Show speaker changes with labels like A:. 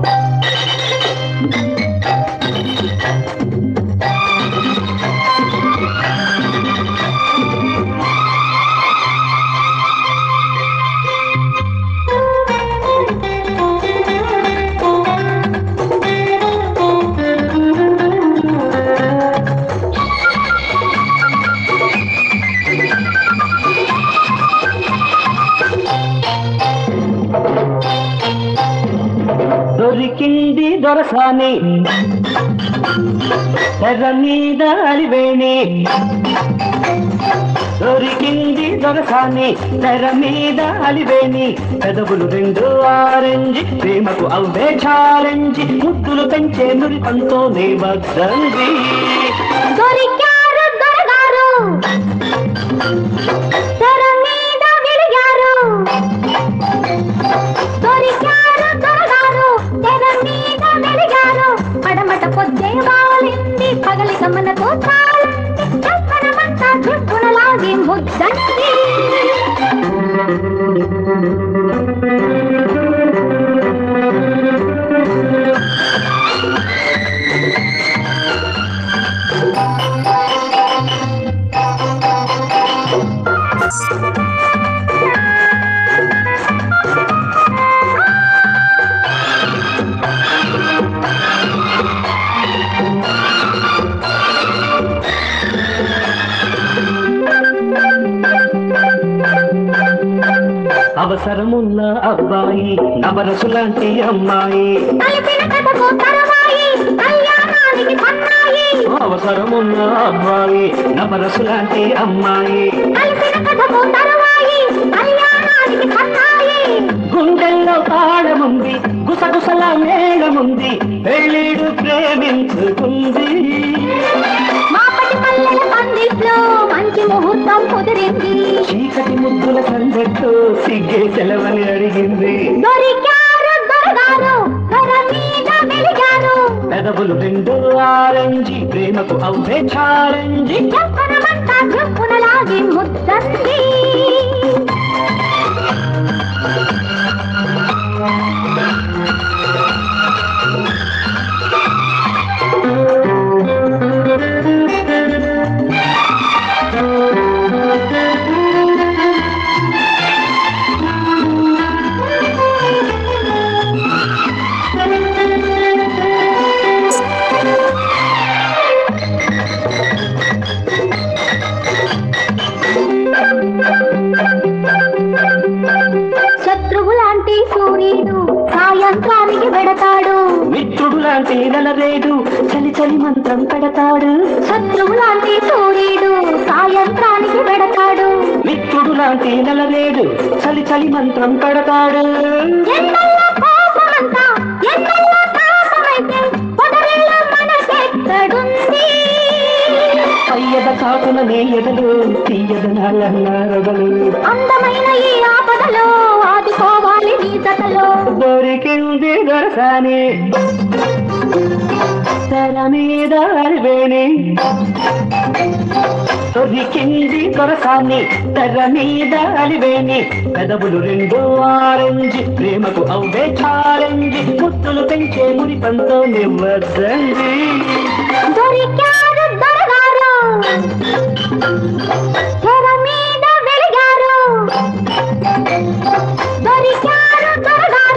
A: దొరికింది దొరసాని తెర మీద అలివేణి దొరికింది దొరసాని తెర మీద అలివేణి పెదవులు రెండు ఆరెంజ్ ప్రేమకు అవే ఛాలెంజ్ ముద్దులు పెంచే మురికంతో నే వద్దంది
B: దొరికారు దొరగారు తెర మీద వెలిగారు దొరికారు దొరగారు తెర మీద వెలిగారు పడమట పొద్దే వాలింది పగలి గమనకు చాలంది చెప్పనమంతా చెప్పునలాగి ముద్దంది
A: అవసరమున్న అబ్బాయి నవరసులాంటి అమ్మాయి
B: కలిపిన కథకు తరవాయి కళ్యాణానికి పన్నాయి
A: అవసరమున్న అబ్బాయి నవరసులాంటి అమ్మాయి
B: కలిపిన కథకు తరవాయి కళ్యాణానికి పన్నాయి
A: గుండెల్లో తాళముంది గుసగుసల మేళముంది పెళ్ళిడు ప్రేమించుకుంది
B: మాపటి పల్లెల పందిట్లో మంచి ముహూర్తం కుదిరింది
A: చీకటి ముద్దుల సందట్టు సిగ్గే సెలవని అడిగింది
B: దొరికారు దొరగారు తెర మీద వెలిగారు
A: పెదవులు రెండు ఆరెంజి ప్రేమకు అవే ఛాలెంజి
B: చెప్పనమంతా చెప్పునలాగి ముద్దంది శత్రువు లాంటి సూర్యుడు సాయంత్రానికి వెడతాడు
A: మిత్రుడు లాంటి నెలరేడు చలి చలి మంత్రం పెడతాడు
B: శత్రువు లాంటి సూర్యుడు సాయంత్రానికి వెడతాడు
A: మిత్రుడు లాంటి నెలరేడు చలి చలి మంత్రం పెడతాడు
B: ఎండల్లో కోపమంతా ఎండల్లో తాపమైతే పొదరిలో మనకెక్కడుంది
A: అయ్యద కాకున నేయదలు తీయద నారగలు
B: అందమైన ఈ ఆపదలో ఆదుకోవాలి నీ జతలో
A: దొరికింది దొరసాని తెర మీద అలివేణి దొరికింది దొరసాని తెర మీద అలివేణి పెదవులు రెండు ఆరెంజ్ ప్రేమకు అవే ఛాలెంజ్ ముత్తులు పెంచే మురిపంతో నివ్వద్దండి
B: దొరికారు దొరగారు తెర మీద వెలిగారు దొరికారు దొరగారు